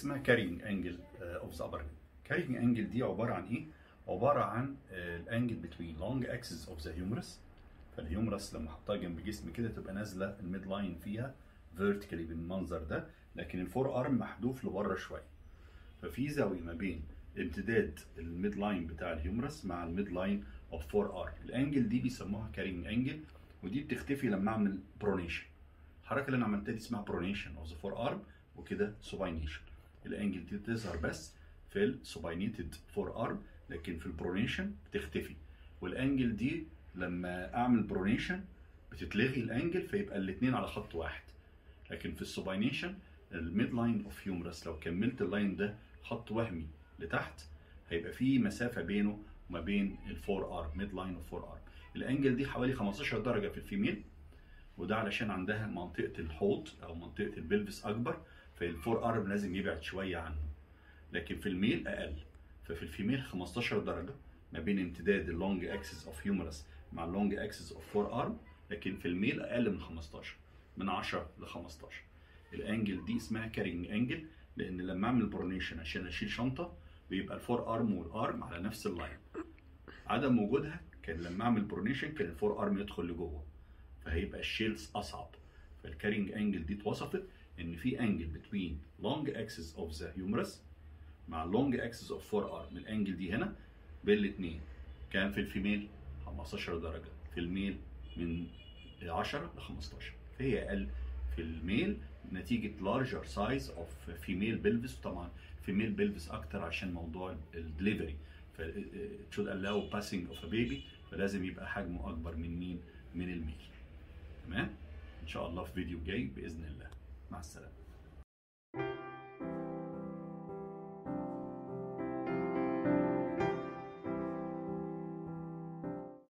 اسمها كارينج انجل اوف ذا ابر كارينج انجل دي عباره عن ايه عباره عن الانجل بتوين لونج اكسس اوف ذا هيومرس فالهيومرس لما احطها جنب جسمي كده تبقى نازله الميد لاين فيها فيرتيكالي بالمنظر ده لكن الفور ارم محذوف لبره شويه ففي زاويه ما بين امتداد الميد لاين بتاع الهيومرس مع الميد لاين اوف فور ارم الانجل دي بيسموها كارينج انجل ودي بتختفي لما اعمل برونيشن الحركه اللي انا عملتها دي اسمها برونيشن اوف ذا فور ارم وكده سوباينيشن الانجل دي تظهر بس في السوباينيتد فور ارم لكن في البرونيشن بتختفي والانجل دي لما اعمل برونيشن بتتلغي الانجل فيبقى الاثنين على خط واحد لكن في السوباينيشن الميد لاين اوف هيومرس لو كملت اللاين ده خط وهمي لتحت هيبقى في مسافه بينه وما بين الفور ارم ميد لاين اوف فور ارم الانجل دي حوالي 15 درجه في الفيميل وده علشان عندها منطقه الحوض او منطقه البلفس اكبر فالفور ارم لازم يبعد شويه عنه لكن في الميل اقل ففي الفيميل 15 درجه ما بين امتداد اللونج اكسس اوف هيومرس مع اللونج اكسس اوف فور ارم لكن في الميل اقل من 15 من 10 ل 15 الانجل دي اسمها كارينج انجل لان لما اعمل برونيشن عشان اشيل شنطه بيبقى الفور ارم والارم على نفس اللاين عدم وجودها كان لما اعمل برونيشن كان الفور ارم يدخل لجوه فهيبقى الشيلز اصعب فالكارينج انجل دي اتوصفت ان في انجل بتوين لونج اكسس اوف ذا هيومرس مع اللونج اكسس اوف فور ارم الانجل دي هنا بين الاثنين كان في الفيميل 15 درجه في الميل من 10 ل 15 فهي اقل في الميل نتيجه لارجر سايز اوف فيميل بلفس طبعا فيميل بلفس اكتر عشان موضوع الدليفري ف should allow passing of a baby فلازم يبقى حجمه اكبر من مين من الميل تمام ان شاء الله في فيديو جاي باذن الله مع السلامه